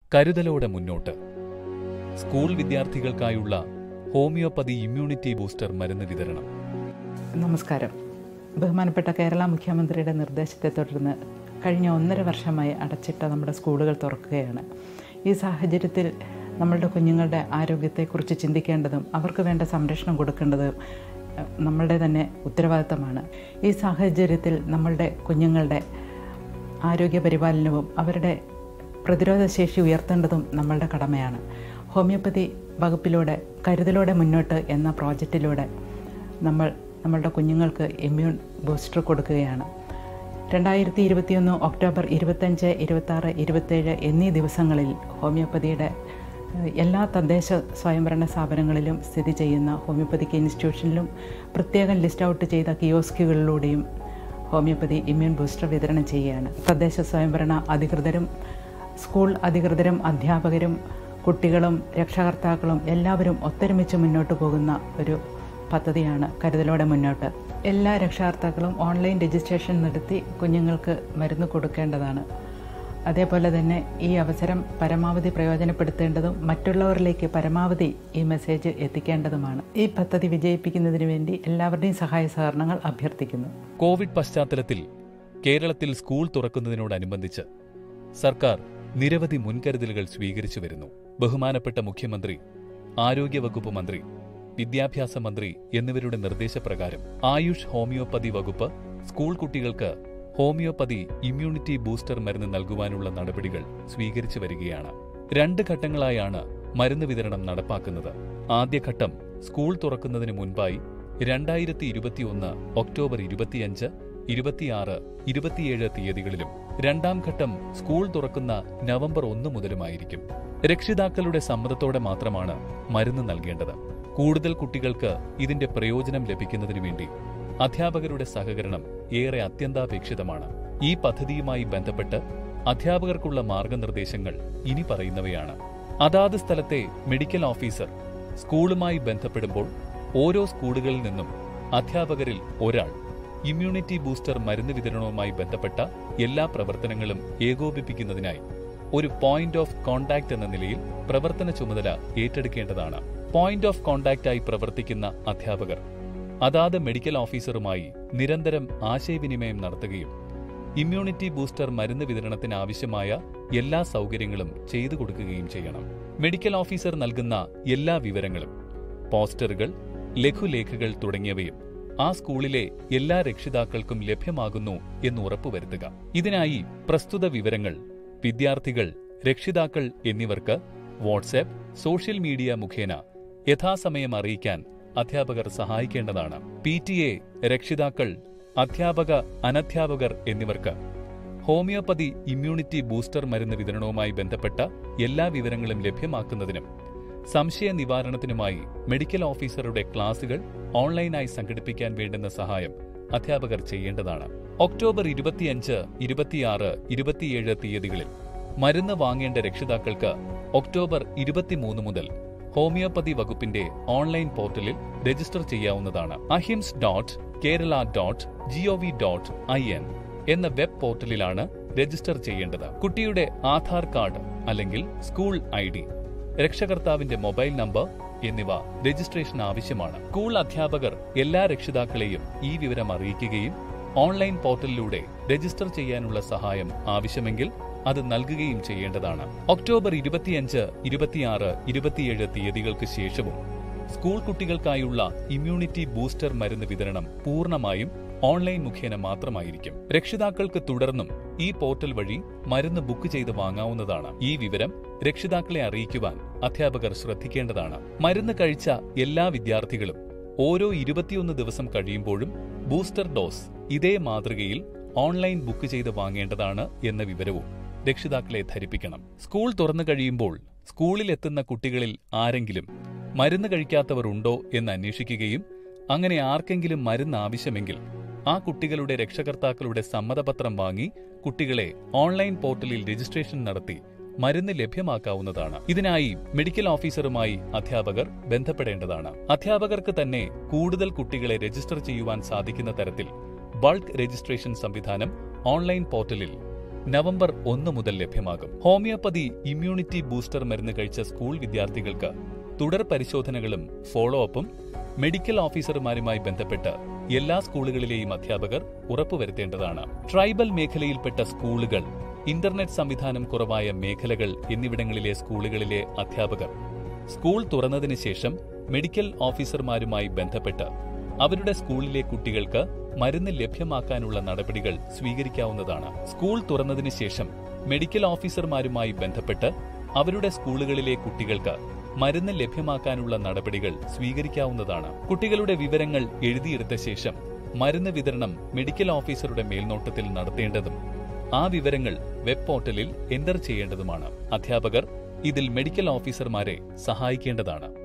കരുതലോടെ മുന്നോട്ട് സ്കൂൾ വിദ്യാർത്ഥികൾക്കായുള്ള ഹോമിയോപ്പതി ഇമ്മ്യൂണിറ്റി ബൂസ്റ്റർ മരുന്ന് വിതരണം നമസ്കാരം ബഹുമാനപ്പെട്ട കേരള മുഖ്യമന്ത്രിയുടെ നിർദ്ദേശത്തെ തുടർന്ന് കഴിഞ്ഞ ഒന്നര വർഷമായി അടച്ചിട്ട നമ്മുടെ സ്കൂളുകൾ തുറക്കുകയാണ് ഈ സാഹചര്യത്തിൽ നമ്മളുടെ കുഞ്ഞുങ്ങളുടെ ആരോഗ്യത്തെക്കുറിച്ച് ചിന്തിക്കേണ്ടതും അവർക്ക് വേണ്ട സംരക്ഷണം കൊടുക്കേണ്ടതും അഹ്, നമ്മളുടെ തന്നെ ഉത്തരവാദിത്തമാണ് ഈ സാഹചര്യത്തിൽ നമ്മളുടെ കുഞ്ഞുങ്ങളുടെ ആരോഗ്യ പരിപാലനവും അവരുടെ പ്രതിരോധ ശേഷി ഉയർത്തേണ്ടതും നമ്മളുടെ കടമയാണ് ഹോമിയോപ്പതി വകുപ്പിലൂടെ കരുതലോടെ മുന്നോട്ട് എന്ന പ്രോജക്റ്റിലൂടെ നമ്മൾ നമ്മളുടെ കുഞ്ഞുങ്ങൾക്ക് ഇമ്മ്യൂൺ ബൂസ്റ്റർ കൊടുക്കുകയാണ് രണ്ടായിരത്തി ഇരുപത്തിയൊന്ന് ഒക്ടോബർ ഇരുപത്തഞ്ച് ഇരുപത്താറ് ഇരുപത്തേഴ് എന്നീ ദിവസങ്ങളിൽ ഹോമിയോപ്പതിയുടെ ഏഹ്, എല്ലാ തദ്ദേശ സ്വയംഭരണ സ്ഥാപനങ്ങളിലും സ്ഥിതി ചെയ്യുന്ന ഹോമിയോപ്പതിക് ഇൻസ്റ്റിറ്റ്യൂഷനിലും പ്രത്യേകം ലിസ്റ്റ് ഔട്ട് ചെയ്ത കിയോസ്കുകളിലൂടെയും ഹോമിയോപ്പതി ഇമ്മ്യൂൺ ബൂസ്റ്റർ വിതരണം ചെയ്യുകയാണ് തദ്ദേശ സ്വയംഭരണ അധികൃതരും സ്കൂൾ അധികൃതരും അധ്യാപകരും കുട്ടികളും രക്ഷകർത്താക്കളും എല്ലാവരും ഒത്തൊരുമിച്ച് മുന്നോട്ട് പോകുന്ന ഒരു പദ്ധതിയാണ് കരുതലോടെ മുന്നോട്ട് എല്ലാ രക്ഷകർത്താക്കളും ഓൺലൈൻ രജിസ്ട്രേഷൻ നടത്തി കുഞ്ഞുങ്ങൾക്ക് മരുന്ന് കൊടുക്കേണ്ടതാണ് അതേപോലെ തന്നെ ഈ അവസരം പരമാവധി പ്രയോജനപ്പെടുത്തേണ്ടതും മറ്റുള്ളവരിലേക്ക് പരമാവധി ഈ മെസ്സേജ് എത്തിക്കേണ്ടതുമാണ് ഈ പദ്ധതി വിജയിപ്പിക്കുന്നതിന് വേണ്ടി എല്ലാവരുടെയും സഹായ സഹകരണങ്ങൾ അഭ്യർത്ഥിക്കുന്നു കോവിഡ് പശ്ചാത്തലത്തിൽ കേരളത്തിൽ സ്കൂൾ തുറക്കുന്നതിനോടനുബന്ധിച്ച് സർക്കാർ നിരവധി മുൻകരുതലുകൾ സ്വീകരിച്ചു വരുന്നു ബഹുമാനപ്പെട്ട മുഖ്യമന്ത്രി ആരോഗ്യവകുപ്പ് മന്ത്രി വിദ്യാഭ്യാസ മന്ത്രി എന്നിവരുടെ നിർദ്ദേശപ്രകാരം ആയുഷ് ഹോമിയോപ്പതി വകുപ്പ് സ്കൂൾ കുട്ടികൾക്ക് ഹോമിയോപ്പതി ഇമ്മ്യൂണിറ്റി ബൂസ്റ്റർ മരുന്ന് നൽകുവാനുള്ള നടപടികൾ സ്വീകരിച്ചു വരികയാണ് രണ്ട് ഘട്ടങ്ങളായാണ് മരുന്ന് വിതരണം നടപ്പാക്കുന്നത് ആദ്യഘട്ടം സ്കൂൾ തുറക്കുന്നതിന് മുൻപായി രണ്ടായിരത്തി ഇരുപത്തിയൊന്ന് ഒക്ടോബർ ഇരുപത്തിയഞ്ച് ഇരുപത്തിയാറ് ഇരുപത്തിയേഴ് തീയതികളിലും രണ്ടാം ഘട്ടം സ്കൂൾ തുറക്കുന്ന നവംബർ ഒന്ന് മുതലുമായിരിക്കും രക്ഷിതാക്കളുടെ സമ്മതത്തോടെ മാത്രമാണ് മരുന്ന് നൽകേണ്ടത് കൂടുതൽ കുട്ടികൾക്ക് ഇതിന്റെ പ്രയോജനം ലഭിക്കുന്നതിനു വേണ്ടി അധ്യാപകരുടെ സഹകരണം ഏറെ അത്യന്താപേക്ഷിതമാണ് ഈ പദ്ധതിയുമായി ബന്ധപ്പെട്ട് അധ്യാപകർക്കുള്ള മാർഗനിർദ്ദേശങ്ങൾ ഇനി പറയുന്നവയാണ് അതാത് സ്ഥലത്തെ മെഡിക്കൽ ഓഫീസർ സ്കൂളുമായി ബന്ധപ്പെടുമ്പോൾ ഓരോ സ്കൂളുകളിൽ നിന്നും അധ്യാപകരിൽ ഒരാൾ ഇമ്മ്യൂണിറ്റി ബൂസ്റ്റർ മരുന്ന് വിതരണവുമായി ബന്ധപ്പെട്ട എല്ലാ പ്രവർത്തനങ്ങളും ഏകോപിപ്പിക്കുന്നതിനായി ഒരു പോയിന്റ് ഓഫ് കോണ്ടാക്ട് എന്ന നിലയിൽ പ്രവർത്തന ചുമതല ഏറ്റെടുക്കേണ്ടതാണ് പോയിന്റ് ഓഫ് കോണ്ടാക്റ്റായി പ്രവർത്തിക്കുന്ന അധ്യാപകർ അതാത് മെഡിക്കൽ ഓഫീസറുമായി നിരന്തരം ആശയവിനിമയം നടത്തുകയും ഇമ്മ്യൂണിറ്റി ബൂസ്റ്റർ മരുന്ന് വിതരണത്തിന് ആവശ്യമായ എല്ലാ സൗകര്യങ്ങളും ചെയ്തു കൊടുക്കുകയും ചെയ്യണം മെഡിക്കൽ ഓഫീസർ നൽകുന്ന എല്ലാ വിവരങ്ങളും പോസ്റ്ററുകൾ ലഘുലേഖകൾ തുടങ്ങിയവയും ആ സ്കൂളിലെ എല്ലാ രക്ഷിതാക്കൾക്കും ലഭ്യമാകുന്നു എന്ന് ഉറപ്പുവരുത്തുക ഇതിനായി പ്രസ്തുത വിവരങ്ങൾ വിദ്യാർത്ഥികൾ രക്ഷിതാക്കൾ എന്നിവർക്ക് വാട്സാപ്പ് സോഷ്യൽ മീഡിയ മുഖേന യഥാസമയം അറിയിക്കാൻ അധ്യാപകർ സഹായിക്കേണ്ടതാണ് പി ടി എ രക്ഷിതാക്കൾ അധ്യാപക അനധ്യാപകർ എന്നിവർക്ക് ഹോമിയോപ്പതി ഇമ്മ്യൂണിറ്റി ബൂസ്റ്റർ മരുന്ന് വിതരണവുമായി ബന്ധപ്പെട്ട എല്ലാ വിവരങ്ങളും ലഭ്യമാക്കുന്നതിനും സംശയ നിവാരണത്തിനുമായി മെഡിക്കൽ ഓഫീസറുടെ ക്ലാസുകൾ ഓൺലൈനായി സംഘടിപ്പിക്കാൻ വേണ്ടുന്ന സഹായം അധ്യാപകർ ചെയ്യേണ്ടതാണ് ഒക്ടോബർ ഇരുപത്തിയഞ്ച് ഇരുപത്തിയാറ് ഇരുപത്തിയേഴ് തീയതികളിൽ മരുന്ന് വാങ്ങേണ്ട രക്ഷിതാക്കൾക്ക് ഒക്ടോബർ ഇരുപത്തിമൂന്ന് മുതൽ ഹോമിയോപ്പതി വകുപ്പിന്റെ ഓൺലൈൻ പോർട്ടലിൽ രജിസ്റ്റർ ചെയ്യാവുന്നതാണ് AHIMS dot Kerala dot gov dot I N എന്ന വെബ് പോർട്ടലിലാണ് രജിസ്റ്റർ ചെയ്യേണ്ടത് കുട്ടിയുടെ ആധാർ കാർഡ് അല്ലെങ്കിൽ സ്കൂൾ ഐ ഡി രക്ഷകർത്താവിന്റെ മൊബൈൽ നമ്പർ എന്നിവ രജിസ്ട്രേഷൻ ആവശ്യമാണ് സ്കൂൾ അധ്യാപകർ എല്ലാ രക്ഷിതാക്കളെയും ഈ വിവരം അറിയിക്കുകയും ഓൺലൈൻ പോർട്ടലിലൂടെ രജിസ്റ്റർ ചെയ്യാനുള്ള സഹായം ആവശ്യമെങ്കിൽ അത് നൽകുകയും ചെയ്യേണ്ടതാണ് ഒക്ടോബർ ഇരുപത്തിയഞ്ച് ഇരുപത്തിയാറ് ഇരുപത്തിയേഴ് തീയതികൾക്ക് ശേഷവും സ്കൂൾ കുട്ടികൾക്കായുള്ള ഇമ്മ്യൂണിറ്റി ബൂസ്റ്റർ മരുന്ന് വിതരണം പൂർണ്ണമായും ഓൺലൈൻ മുഖേന മാത്രമായിരിക്കും രക്ഷിതാക്കൾക്ക് തുടർന്നും ഈ പോർട്ടൽ വഴി മരുന്ന് ബുക്ക് ചെയ്ത് വാങ്ങാവുന്നതാണ് ഈ വിവരം രക്ഷിതാക്കളെ അറിയിക്കുവാൻ അധ്യാപകർ ശ്രദ്ധിക്കേണ്ടതാണ് മരുന്ന് കഴിച്ച എല്ലാ വിദ്യാർത്ഥികളും ഓരോ ഇരുപത്തിയൊന്ന് ദിവസം കഴിയുമ്പോഴും ബൂസ്റ്റർ ഡോസ് ഇതേ മാതൃകയിൽ ഓൺലൈൻ ബുക്ക് ചെയ്ത് വാങ്ങേണ്ടതാണ് എന്ന വിവരവും രക്ഷിതാക്കളെ ധരിപ്പിക്കണം സ്കൂൾ തുറന്നു കഴിയുമ്പോൾ സ്കൂളിൽ എത്തുന്ന കുട്ടികളിൽ ആരെങ്കിലും മരുന്ന് കഴിക്കാത്തവർ ഉണ്ടോ എന്ന് അന്വേഷിക്കുകയും അങ്ങനെ ആർക്കെങ്കിലും മരുന്ന് ആവശ്യമെങ്കിൽ ആ കുട്ടികളുടെ രക്ഷകർത്താക്കളുടെ സമ്മതപത്രം വാങ്ങി കുട്ടികളെ ഓൺലൈൻ പോർട്ടലിൽ രജിസ്ട്രേഷൻ നടത്തി മരുന്ന് ലഭ്യമാക്കാവുന്നതാണ് ഇതിനായി മെഡിക്കൽ ഓഫീസറുമായി അധ്യാപകർ ബന്ധപ്പെടേണ്ടതാണ് അധ്യാപകർക്ക് തന്നെ കൂടുതൽ കുട്ടികളെ രജിസ്റ്റർ ചെയ്യുവാൻ സാധിക്കുന്ന തരത്തിൽ ബൾക്ക് രജിസ്ട്രേഷൻ സംവിധാനം ഓൺലൈൻ പോർട്ടലിൽ നവംബർ ഒന്ന് മുതൽ ലഭ്യമാകും ഹോമിയോപ്പതി ഇമ്മ്യൂണിറ്റി ബൂസ്റ്റർ മരുന്ന് കഴിച്ച സ്കൂൾ വിദ്യാർത്ഥികൾക്ക് തുടർ പരിശോധനകളും ഫോളോ അപ്പും മെഡിക്കൽ ഓഫീസർമാരുമായി ബന്ധപ്പെട്ട് എല്ലാ സ്കൂളുകളിലെയും അധ്യാപകർ ഉറപ്പുവരുത്തേണ്ടതാണ് ട്രൈബൽ മേഖലയിൽപ്പെട്ട സ്കൂളുകൾ ഇന്റർനെറ്റ് സംവിധാനം കുറവായ മേഖലകൾ എന്നിവിടങ്ങളിലെ സ്കൂളുകളിലെ അധ്യാപകർ സ്കൂൾ തുറന്നതിന് ശേഷം മെഡിക്കൽ ഓഫീസർമാരുമായി ബന്ധപ്പെട്ട് അവരുടെ സ്കൂളിലെ കുട്ടികൾക്ക് മരുന്ന് ലഭ്യമാക്കാനുള്ള നടപടികൾ സ്വീകരിക്കാവുന്നതാണ് സ്കൂൾ തുറന്നതിന് ശേഷം മെഡിക്കൽ ഓഫീസർമാരുമായി ബന്ധപ്പെട്ട് അവരുടെ സ്കൂളുകളിലെ കുട്ടികൾക്ക് മരുന്ന് ലഭ്യമാക്കാനുള്ള നടപടികൾ സ്വീകരിക്കാവുന്നതാണ് കുട്ടികളുടെ വിവരങ്ങൾ എഴുതിയെടുത്ത ശേഷം മരുന്ന് വിതരണം മെഡിക്കൽ ഓഫീസറുടെ മേൽനോട്ടത്തിൽ നടത്തേണ്ടതും ആ വിവരങ്ങൾ വെബ് പോർട്ടലിൽ എൻ്റർ ചെയ്യേണ്ടതുമാണ് അധ്യാപകർ ഇതിൽ മെഡിക്കൽ ഓഫീസർമാരെ സഹായിക്കേണ്ടതാണ്